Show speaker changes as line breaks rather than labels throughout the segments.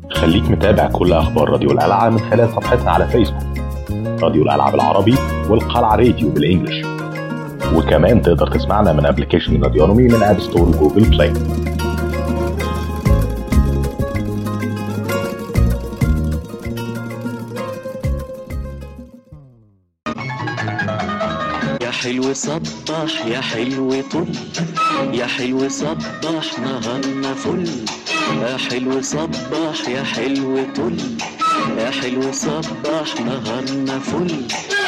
خليك متابع كل أخبار راديو القلعة من خلال صفحتنا على فيسبوك راديو القلعة بالعربي والقلعة راديو بالإنجلش وكمان تقدر تسمعنا من ابلكيشن راديونومي من اب ستور وجوجل بلاي
يا حلو صبح يا حلو طل يا حلو صبح نهارنا فل يا حلو صبح يا حلو طل يا حلو صبح نهارنا فل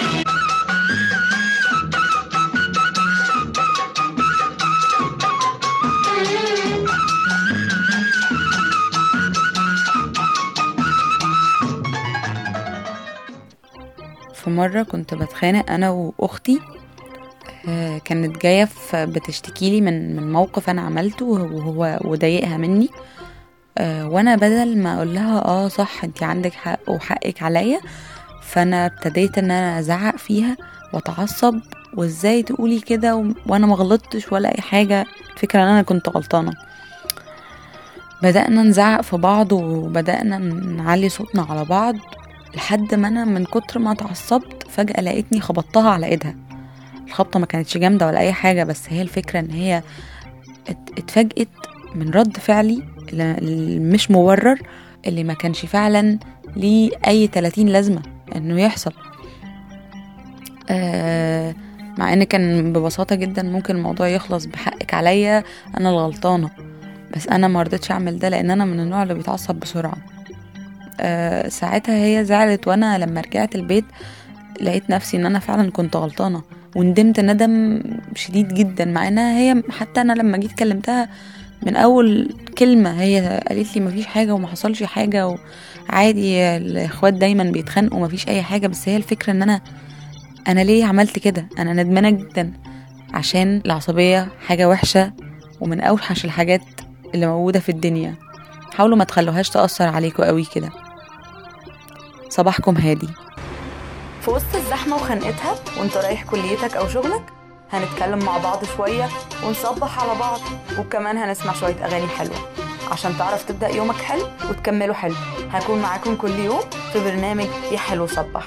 في مرة كنت بتخانق أنا وأختي آه، كانت جاية في- بتشتكي لي من من موقف أنا عملته وهو وضايقها مني آه، وأنا بدل ما أقول لها اه صح انتي عندك حق وحقك عليا فأنا ابتديت إن أنا أزعق فيها وأتعصب وإزاي تقولي كده و- وأنا ما غلطتش ولا أي حاجة الفكرة إن أنا كنت غلطانة بدأنا نزعق في بعض وبدأنا نعلي صوتنا على بعض لحد ما انا من كتر ما اتعصبت فجأة لقيتني خبطتها على ايدها الخبطة ما كانتش جامدة ولا اي حاجة بس هي الفكرة ان هي ات- اتفاجئت من رد فعلي اللي اللي مش مبرر اللي ما كانش فعلا ليه اي 30 لازمة انه يحصل آه مع ان كان ببساطة جدا ممكن الموضوع يخلص بحقك عليا انا الغلطانة بس انا ما رضيتش اعمل ده لان انا من النوع اللي بيتعصب بسرعة آه، ساعتها هي زعلت وانا لما رجعت البيت لقيت نفسي ان انا فعلا كنت غلطانه وندمت ندم شديد جدا مع انها هي حتى انا لما جيت كلمتها من اول كلمه هي قالت لي مفيش حاجه وما حصلش حاجه وعادي الاخوات دايما بيتخانقوا مفيش اي حاجه بس هي الفكره ان انا انا ليه عملت كده انا ندمانه جدا عشان العصبيه حاجه وحشه ومن اوحش الحاجات اللي موجوده في الدنيا حاولوا ما تخلوهاش تاثر عليكم قوي كده صباحكم هادي
في وسط الزحمة وخنقتها وانت رايح كليتك أو شغلك هنتكلم مع بعض شوية ونصبح على بعض وكمان هنسمع شوية أغاني حلوة عشان تعرف تبدأ يومك حلو وتكمله حلو هكون معاكم كل يوم في برنامج يا حلو صبح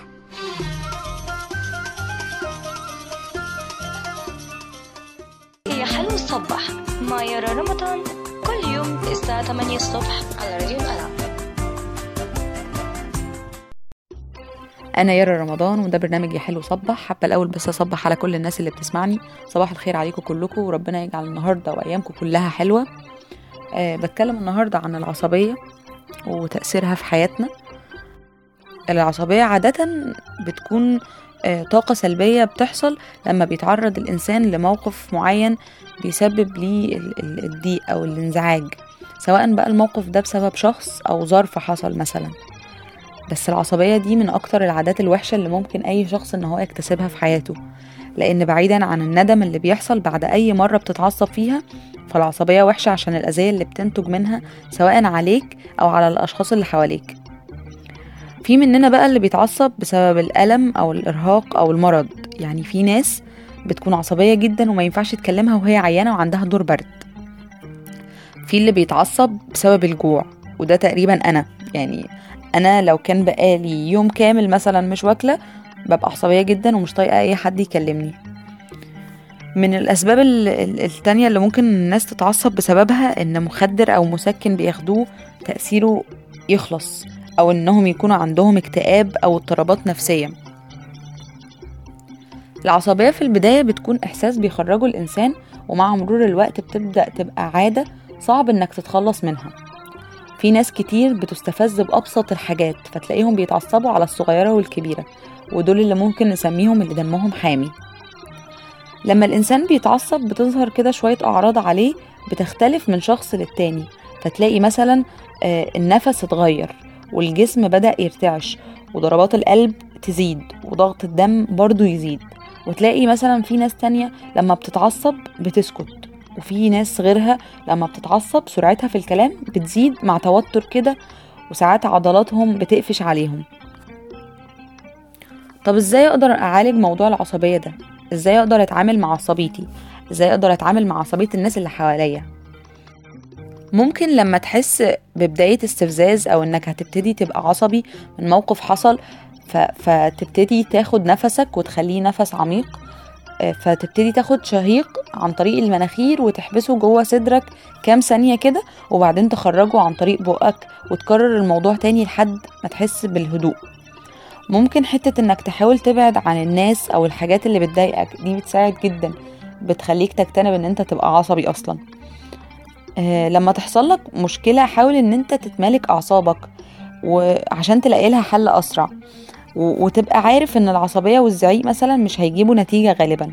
يا حلو الصبح مع يارا رمضان كل يوم الساعة 8 الصبح على راديو القلعة
انا يارا رمضان وده برنامج يا حلو صبح حابه الاول بس اصبح على كل الناس اللي بتسمعني صباح الخير عليكم كلكم وربنا يجعل النهارده وايامكم كلها حلوه أه بتكلم النهارده عن العصبيه وتاثيرها في حياتنا العصبيه عاده بتكون آه، طاقة سلبية بتحصل لما بيتعرض الإنسان لموقف معين بيسبب ليه ال- ال- الضيق أو الانزعاج سواء بقى الموقف ده بسبب شخص أو ظرف حصل مثلا بس العصبية دي من أكتر العادات الوحشة اللي ممكن أي شخص إن هو يكتسبها في حياته لأن بعيدا عن الندم اللي بيحصل بعد أي مرة بتتعصب فيها فالعصبية وحشة عشان الأذية اللي بتنتج منها سواء عليك أو على الأشخاص اللي حواليك في مننا بقى اللي بيتعصب بسبب الألم أو الإرهاق أو المرض يعني في ناس بتكون عصبية جدا وما ينفعش تكلمها وهي عيانة وعندها دور برد في اللي بيتعصب بسبب الجوع وده تقريبا أنا يعني أنا لو كان بقالي يوم كامل مثلا مش واكلة ببقى عصبية جدا ومش طايقة أي حد يكلمني من الأسباب ال- ال- التانية اللي ممكن الناس تتعصب بسببها إن مخدر أو مسكن بياخدوه تأثيره يخلص أو إنهم يكونوا عندهم اكتئاب أو اضطرابات نفسية العصبية في البداية بتكون إحساس بيخرجه الإنسان ومع مرور الوقت بتبدأ تبقى عادة صعب إنك تتخلص منها في ناس كتير بتستفز بأبسط الحاجات فتلاقيهم بيتعصبوا على الصغيرة والكبيرة ودول اللي ممكن نسميهم اللي دمهم حامي لما الإنسان بيتعصب بتظهر كده شوية أعراض عليه بتختلف من شخص للتاني فتلاقي مثلا آه، النفس اتغير والجسم بدأ يرتعش وضربات القلب تزيد وضغط الدم برضو يزيد وتلاقي مثلا في ناس تانية لما بتتعصب بتسكت وفي ناس غيرها لما بتتعصب سرعتها في الكلام بتزيد مع توتر كده وساعات عضلاتهم بتقفش عليهم طب ازاي اقدر اعالج موضوع العصبية ده ازاي اقدر اتعامل مع عصبيتي ازاي اقدر اتعامل مع عصبية الناس اللي حواليا ممكن لما تحس ببداية استفزاز أو إنك هتبتدي تبقى عصبي من موقف حصل ف... فتبتدي تاخد نفسك وتخليه نفس عميق آه، فتبتدي تاخد شهيق عن طريق المناخير وتحبسه جوه صدرك كام ثانية كده وبعدين تخرجه عن طريق بقك وتكرر الموضوع تاني لحد ما تحس بالهدوء ممكن حتة انك تحاول تبعد عن الناس او الحاجات اللي بتضايقك دي بتساعد جدا بتخليك تجتنب ان انت تبقى عصبي اصلا آه لما تحصل لك مشكلة حاول ان انت تتمالك اعصابك وعشان تلاقي لها حل اسرع و- وتبقى عارف ان العصبية والزعيق مثلا مش هيجيبوا نتيجة غالبا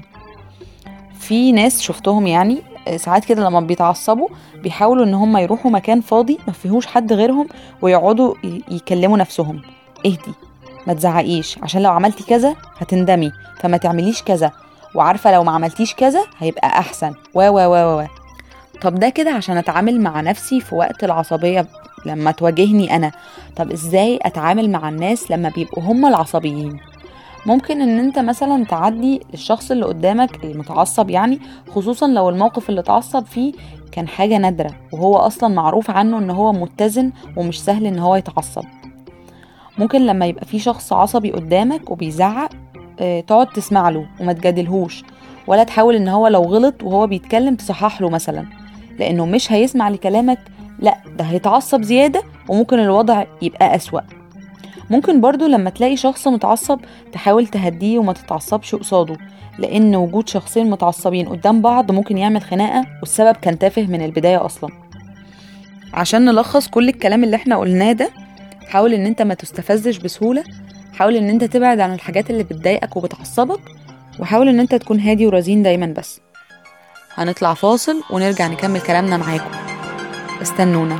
في ناس شفتهم يعني آه، ساعات كده لما بيتعصبوا بيحاولوا ان هم يروحوا مكان فاضي ما فيهوش حد غيرهم ويقعدوا ي- يكلموا نفسهم اهدي ما تزعقيش عشان لو عملتي كذا هتندمي فما تعمليش كذا وعارفه لو ما عملتيش كذا هيبقى احسن و و و و طب ده كده عشان اتعامل مع نفسي في وقت العصبيه لما تواجهني انا طب ازاي اتعامل مع الناس لما بيبقوا هم العصبيين ممكن ان انت مثلا تعدي الشخص اللي قدامك المتعصب يعني خصوصا لو الموقف اللي اتعصب فيه كان حاجه نادره وهو اصلا معروف عنه ان هو متزن ومش سهل ان هو يتعصب ممكن لما يبقى في شخص عصبي قدامك وبيزعق آه، تقعد تسمع له وما تجادلهوش ولا تحاول ان هو لو غلط وهو بيتكلم تصحح له مثلا لانه مش هيسمع لكلامك لا ده هيتعصب زيادة وممكن الوضع يبقى أسوأ ممكن برضو لما تلاقي شخص متعصب تحاول تهديه وما تتعصبش قصاده لأن وجود شخصين متعصبين قدام بعض ممكن يعمل خناقة والسبب كان تافه من البداية أصلا عشان نلخص كل الكلام اللي احنا قلناه ده حاول ان انت ما تستفزش بسهولة حاول ان انت تبعد عن الحاجات اللي بتضايقك وبتعصبك وحاول ان انت تكون هادي ورزين دايما بس هنطلع فاصل ونرجع نكمل كلامنا معاكم استنونا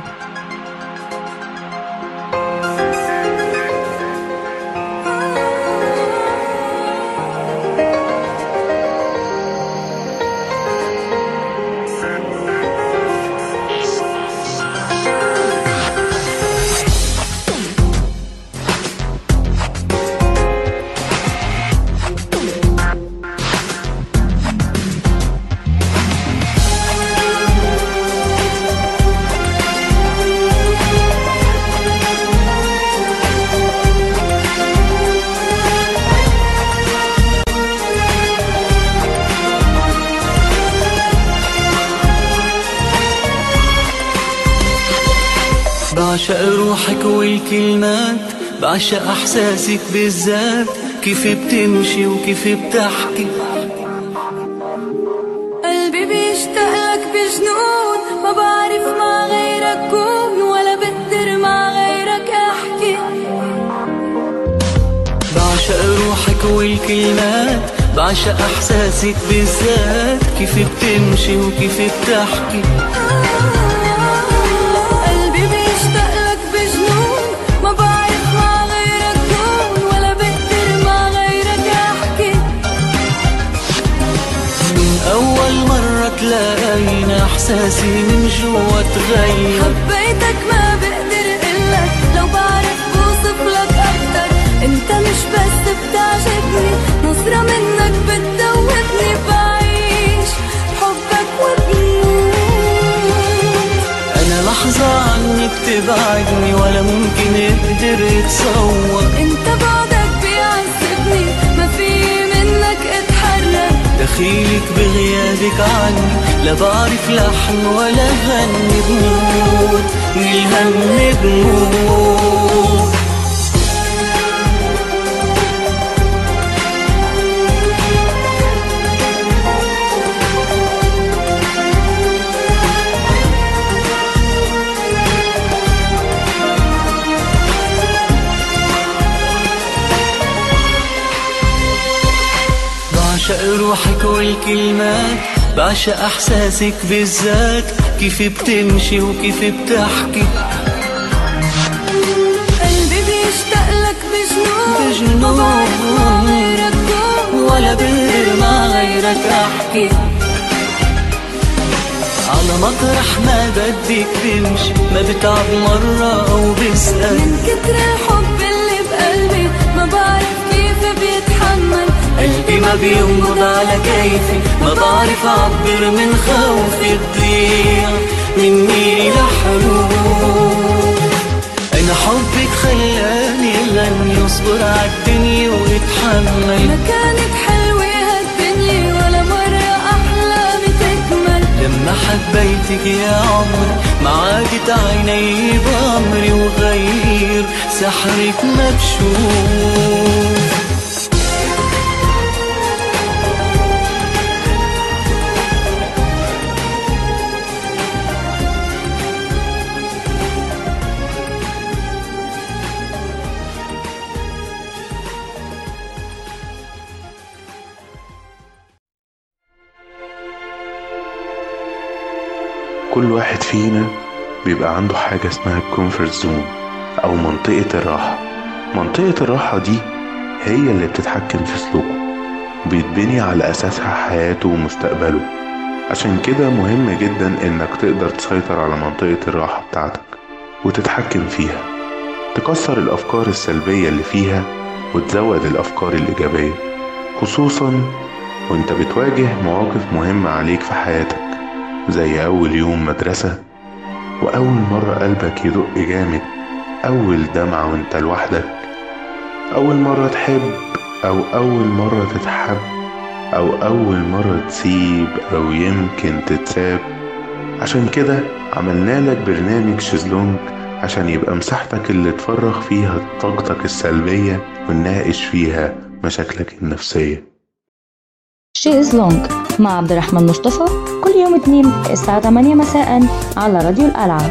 بعشق روحك والكلمات بعشق احساسك بالذات كيف بتمشي وكيف بتحكي
قلبي بيشتاق لك بجنون ما بعرف مع غيرك كون ولا بقدر مع غيرك احكي
بعشق روحك والكلمات بعشق احساسك بالذات كيف بتمشي وكيف بتحكي
قلبي بيشتاق لك بجنون ما بعرف مع غيرك كون ولا بقدر مع غيرك احكي
من اول مرة تلاقينا احساسي من جوا تغير
حبيتك ما بقدر اقلك لو بعرف بوصف لك اكتر انت مش بس بتعجبني نظرة منك بتدوبني بعيش حبك وبموت
انا لحظة عنك تبعدني ولا ممكن اقدر اتصور
انت بعدك بيعذبني ما في منك اتحرك
دخيلك بغيابك عني لا بعرف لحن ولا غني بموت من الهم بموت بعشق روحك والكلمات بعشق احساسك بالذات كيف بتمشي وكيف بتحكي
قلبي بيشتاق لك بجنون
بجنون.
ما بعرف مع غيرك كون
ولا بقدر مع غيرك احكي على مطرح ما بدك تمشي ما بتعب مرة أو بسأل
من كتر الحب اللي بقلبي ما بعرف كيف بيتحمل
قلبي ما بينبض على كيفي ما بعرف أعبر من خوفي تضيع مني لحظة اصبر عالدنيا واتحمل
ما كانت حلوة هالدنيا ولا مرة أحلامي تكمل
لما حبيتك يا عمري معاك عيني بأمري وغير سحرك مكشوف
كل واحد فينا بيبقى عنده حاجة اسمها الكومفورت زون أو منطقة الراحة منطقة الراحة دي هي اللي بتتحكم في سلوكه بيتبني على أساسها حياته ومستقبله عشان كده مهم جدا إنك تقدر تسيطر على منطقة الراحة بتاعتك وتتحكم فيها تكسر الأفكار السلبية اللي فيها وتزود الأفكار الإيجابية خصوصا وانت بتواجه مواقف مهمة عليك في حياتك زي أول يوم مدرسة وأول مرة قلبك يدق جامد أول دمعة وانت لوحدك أول مرة تحب أو أول مرة تتحب أو أول مرة تسيب أو يمكن تتساب عشان كده عملنا لك برنامج شيزلونج عشان يبقى مساحتك اللي تفرغ فيها طاقتك السلبية ونناقش فيها مشاكلك النفسية
شيز لونج مع عبد الرحمن مصطفى كل يوم اثنين الساعة 8 مساء على راديو الألعاب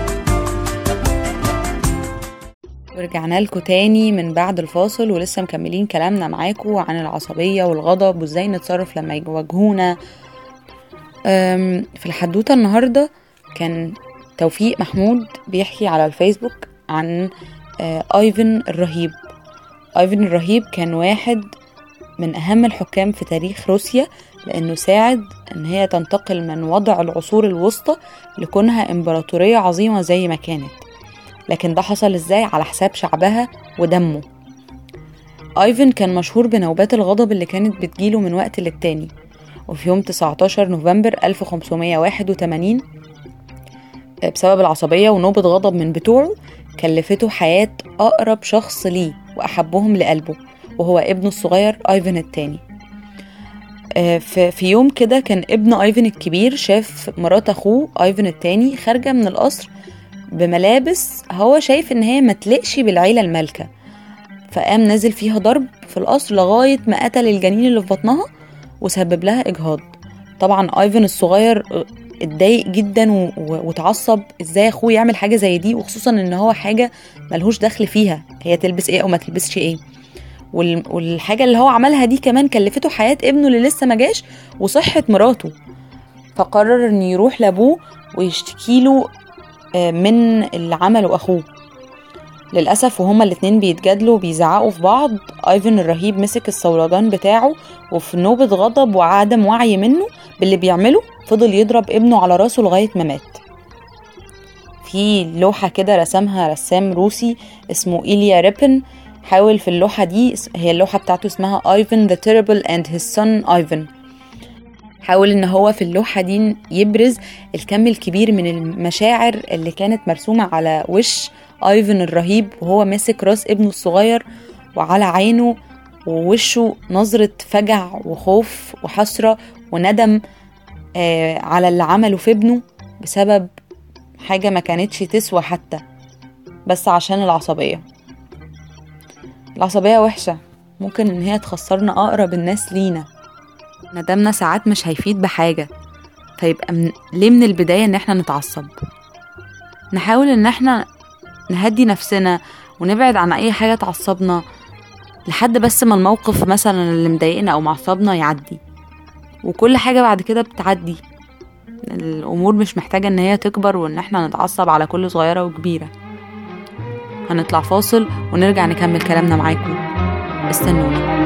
ورجعنا لكم تاني من بعد الفاصل ولسه مكملين كلامنا معاكم عن العصبية والغضب وازاي نتصرف لما يواجهونا أم، في الحدوتة النهاردة كان توفيق محمود بيحكي على الفيسبوك عن آه، ايفن الرهيب ايفن الرهيب كان واحد من اهم الحكام في تاريخ روسيا لانه ساعد ان هي تنتقل من وضع العصور الوسطى لكونها امبراطورية عظيمة زي ما كانت لكن ده حصل ازاي على حساب شعبها ودمه ايفن كان مشهور بنوبات الغضب اللي كانت بتجيله من وقت للتاني وفي يوم 19 نوفمبر 1581 بسبب العصبية ونوبة غضب من بتوعه كلفته حياة أقرب شخص ليه وأحبهم لقلبه وهو ابنه الصغير ايفن التاني آه، في في يوم كده كان ابن ايفن الكبير شاف مرات اخوه ايفن التاني خارجه من القصر بملابس هو شايف ان هي ما تلقش بالعيله المالكه فقام نازل فيها ضرب في القصر لغايه ما قتل الجنين اللي في بطنها وسبب لها اجهاض طبعا ايفن الصغير آه، اتضايق جدا و- و- واتعصب ازاي اخوه يعمل حاجه زي دي وخصوصا ان هو حاجه ملهوش دخل فيها هي تلبس ايه او ما تلبسش ايه وال- والحاجة اللي هو عملها دي كمان كلفته حياة ابنه اللي لسه ما جاش وصحة مراته فقرر انه يروح لابوه ويشتكي له آه، من اللي عمله اخوه للأسف وهما الاتنين بيتجادلوا وبيزعقوا في بعض ايفن الرهيب مسك الصولجان بتاعه وفي نوبة غضب وعدم وعي منه باللي بيعمله فضل يضرب ابنه على راسه لغاية ما مات في لوحة كده رسمها رسام روسي اسمه إيليا ريبن حاول في اللوحة دي هي اللوحة بتاعته اسمها ايفن the terrible and his son ايفن حاول ان هو في اللوحة دي يبرز الكم الكبير من المشاعر اللي كانت مرسومة على وش ايفن الرهيب وهو ماسك راس ابنه الصغير وعلى عينه ووشه نظرة فجع وخوف وحسرة وندم آه على اللي عمله في ابنه بسبب حاجة ما كانتش تسوى حتى بس عشان العصبية العصبية وحشة ممكن ان هي تخسرنا اقرب الناس لينا ندمنا ساعات مش هيفيد بحاجة فيبقى من... ليه من البداية ان احنا نتعصب نحاول ان احنا نهدي نفسنا ونبعد عن اي حاجة تعصبنا لحد بس ما الموقف مثلا اللي مضايقنا او معصبنا يعدي وكل حاجة بعد كده بتعدي الامور مش محتاجة ان هي تكبر وان احنا نتعصب على كل صغيرة وكبيرة هنطلع فاصل ونرجع نكمل كلامنا معاكم استنونا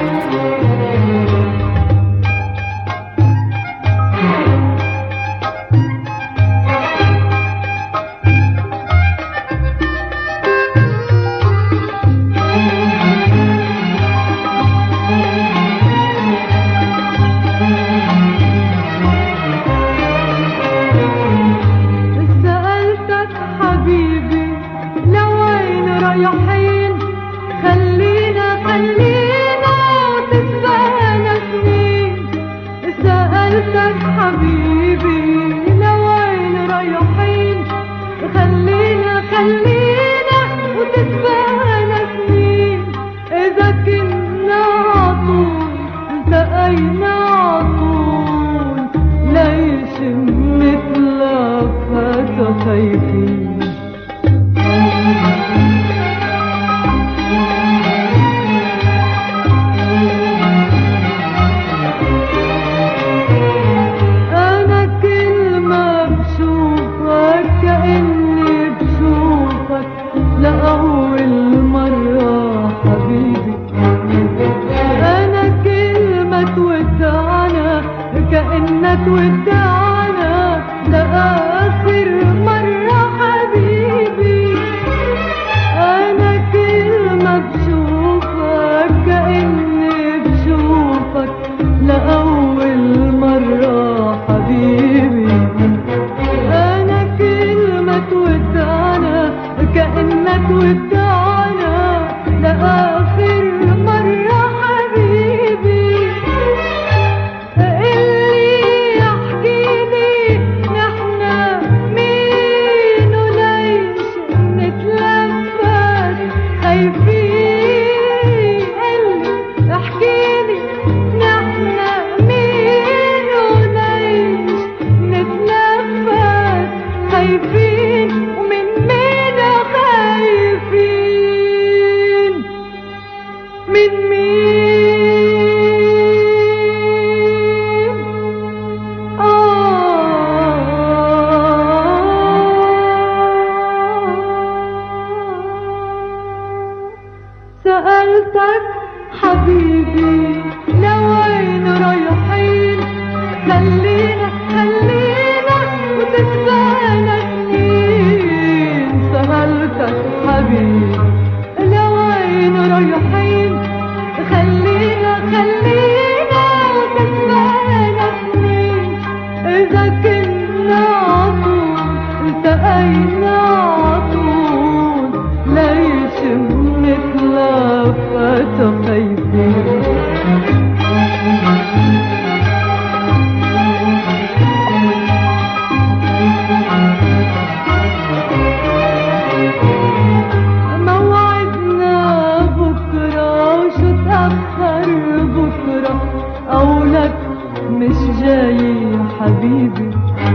سألتك حبيبي لوين رايحين خلينا خلينا حبيبي لوين رايحين خلينا خلينا وتتبعنا سنين سهلتك حبيبي لوين رايحين خلينا خلينا وتتبعنا سنين إذا كنا عطول التقينا عطول ليش بنتلفت خايفين موعدنا بكرة وشو تأخر بكرة أولك مش جاي حبيبي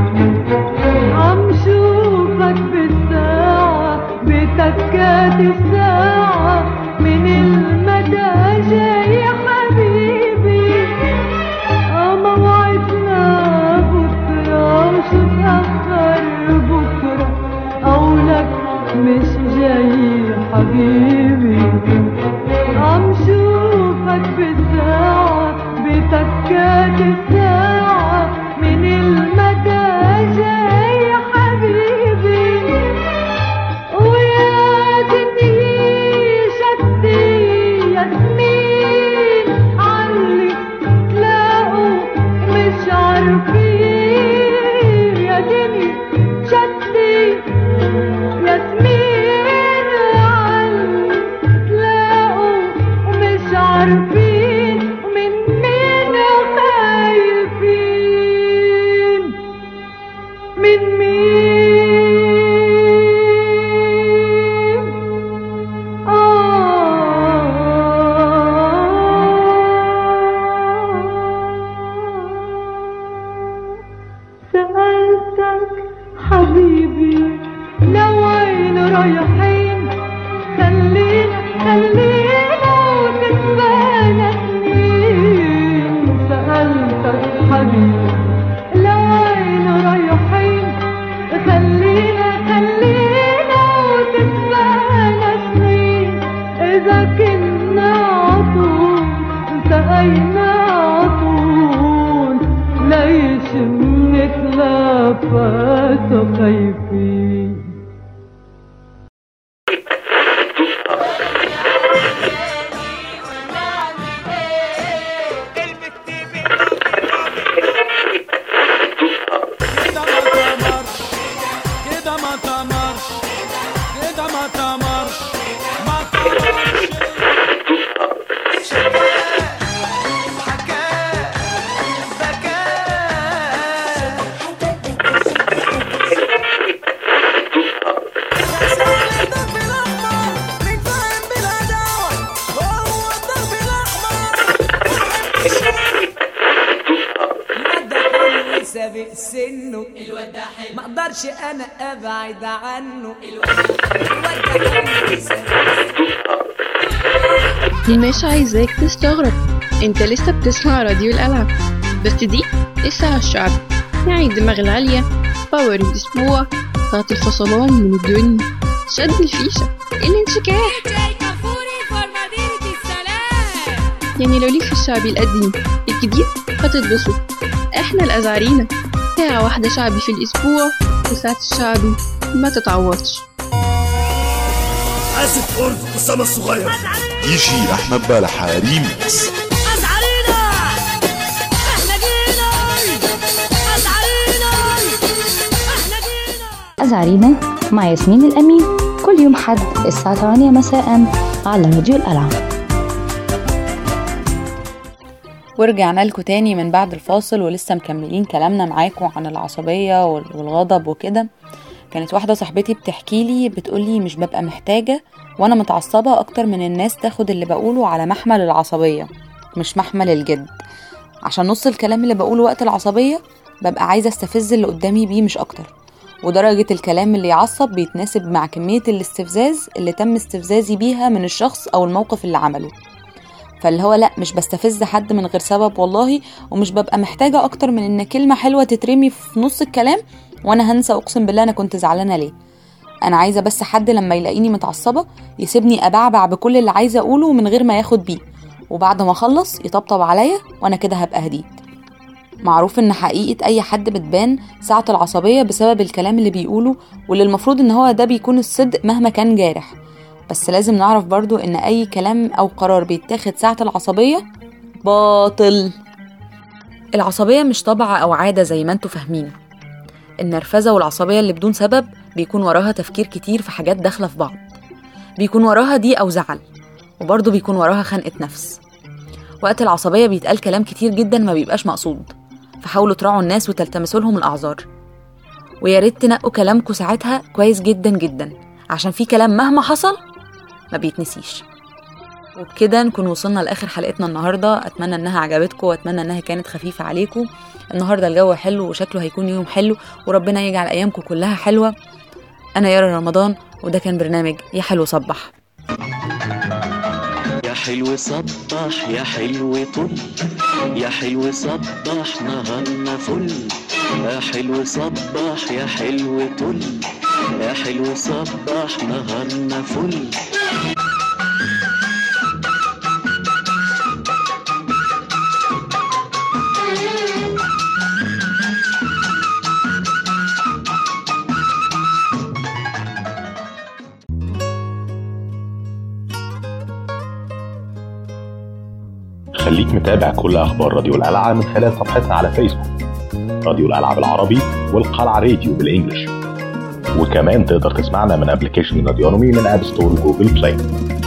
عم شوفك بالساعة بتكات الساعة من المدى جاي حبيبي آه موعدنا بكرة وشو تأخر بكرة أولك مش جاي حبيبي عم شوفك بالساعة بتكات الساعة من المدى جاي حبيبي ويا دنيا شدي ياسمين علي تلاقوا مش عارفين يا دنيا شدي ياسمين علي تلاقوا مش عارفين ومن مين خايفين من مين آه سألتك حبيبي لوين رايحين خلينا خلينا وتتبانا سنين سألتك حبيبي لوين رايحين خلينا خلينا وتتبانا سنين إذا كنا عطول التقينا عطول ليش بنتلفت خايفين
كده ما تمرش كده ما تمرش كده ما تمرش ما تمرش
سابق سنه الواد ده حلو ما اقدرش انا ابعد عنه
مش عايزاك تستغرب انت لسه بتسمع راديو الألعاب بس دي الساعة الشعب يعني الدماغ العالية باور الأسبوع طاقة الفصلان من الدنيا شد الفيشة الانشكاح يعني لو ليك في الشعبي القديم الجديد هتتبسط احنا الأزعرينة ساعة واحدة شعبي في الأسبوع وساعة الشعبي ما تتعوضش
اسف قرد اسامه الصغير
يجي احمد بلحة ريميكس
أزعرينا احنا جينا أزعرينا احنا جينا
أزعرينا مع ياسمين الأمين كل يوم حد الساعة 8 مساء على راديو الألعاب
ورجعنا لكم تاني من بعد الفاصل ولسه مكملين كلامنا معاكم عن العصبية وال- والغضب وكده كانت واحدة صاحبتي بتحكي لي بتقولي مش ببقى محتاجة وانا متعصبة اكتر من الناس تاخد اللي بقوله على محمل العصبية مش محمل الجد عشان نص الكلام اللي بقوله وقت العصبية ببقى عايزة استفز اللي قدامي بيه مش اكتر ودرجة الكلام اللي يعصب بيتناسب مع كمية الاستفزاز اللي تم استفزازي بيها من الشخص او الموقف اللي عمله فاللي هو لا مش بستفز حد من غير سبب والله ومش ببقى محتاجة أكتر من إن كلمة حلوة تترمي في نص الكلام وأنا هنسى أقسم بالله أنا كنت زعلانة ليه أنا عايزة بس حد لما يلاقيني متعصبة يسيبني أبعبع بكل اللي عايزة أقوله من غير ما ياخد بيه وبعد ما اخلص يطبطب عليا وانا كده هبقى هديت معروف ان حقيقة اي حد بتبان ساعة العصبية بسبب الكلام اللي بيقوله واللي المفروض ان هو ده بيكون الصدق مهما كان جارح بس لازم نعرف برضو ان اي كلام او قرار بيتاخد ساعة العصبية باطل العصبية مش طبع او عادة زي ما انتوا فاهمين النرفزة والعصبية اللي بدون سبب بيكون وراها تفكير كتير في حاجات داخلة في بعض بيكون وراها دي أو زعل وبرضه بيكون وراها خنقة نفس وقت العصبية بيتقال كلام كتير جدا ما بيبقاش مقصود فحاولوا تراعوا الناس وتلتمسوا لهم الأعذار ويا ريت تنقوا كلامكم ساعتها كويس جدا جدا عشان في كلام مهما حصل ما بيتنسيش وبكده نكون وصلنا لاخر حلقتنا النهارده اتمنى انها عجبتكم واتمنى انها كانت خفيفه عليكم النهارده الجو حلو وشكله هيكون يوم حلو وربنا يجعل ايامكم كلها حلوه انا يارا رمضان وده كان برنامج يا حلو صبح
يا حلو صبح يا حلو طل يا حلو صبح نهارنا فل يا حلو صبح يا حلو طل يا حلو صبح نهارنا فل
خليك متابع كل اخبار راديو القلعه من خلال صفحتنا على فيسبوك راديو القلعه بالعربي والقلعه راديو بالانجلش وكمان تقدر تسمعنا من ابلكيشن راديونومي من اب ستور وجوجل بلاي